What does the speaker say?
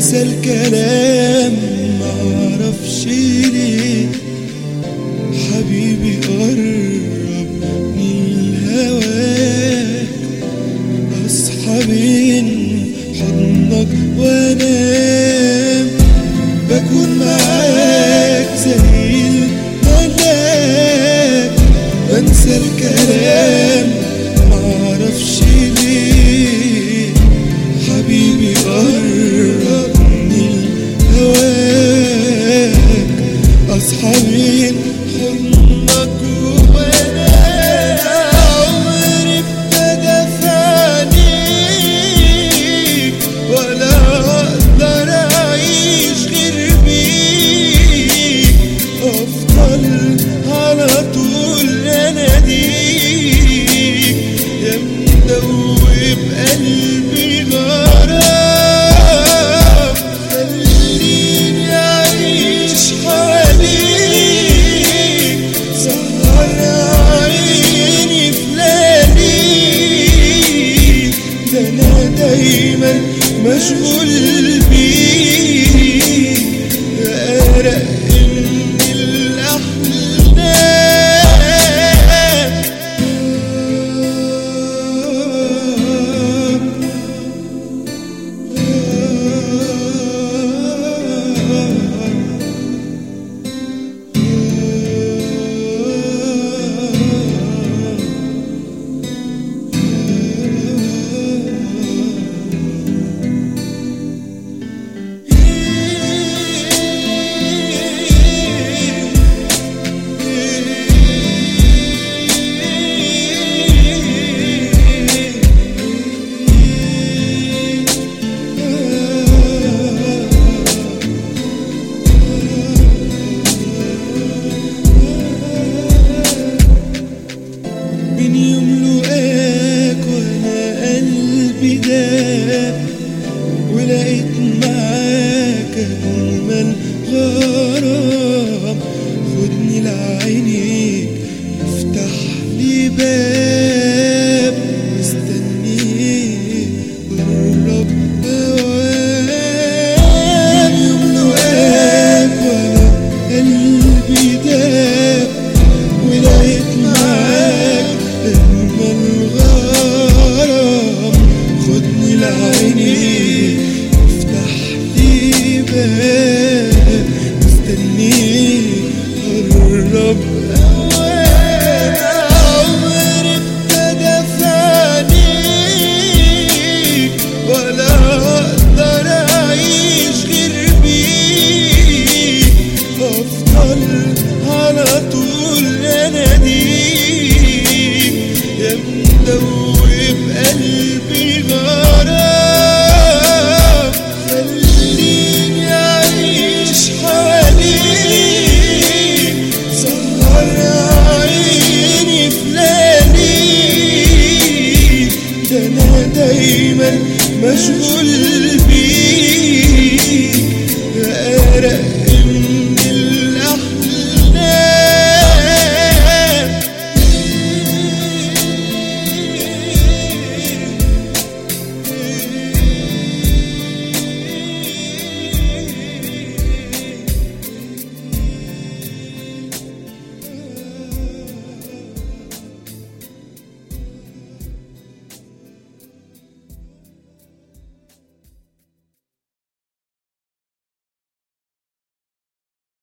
بنسى الكلام معرفش ليه حبيبي قرب من هواك اصحى بين حضنك وانام بكون معاك زي الملاك بنسى الكلام معرفش ليه حبيبي قرب من هواك اصحى من حضنك وانا عمري ابتدى في عينيك ولا اقدر اعيش غير بيك افضل على طول اناديك يا مدوب قلبي غرام خليني اعيش حواليك سهر عيني في لياليك ده انا دايما مشغول بيك غرق من الأحلام من يوم لقاك وانا قلبي داب ولقيت معاك اجمل غرام خدني لعينيك افتح لي باب مستنيك قرب هواك يوم لقاك وانا قلبي داب ولقيت معاك أجمل غرام خدني لعيني افتح لي باب مستنيك قرب أوان عمري ابتدى في عينيك ولا أقدر أعيش غير بيك أفضل على طول أناديك يا مدوب قلبي غرام خليني أعيش حواليك سهر عيني في لياليك ده أنا دايما مشغول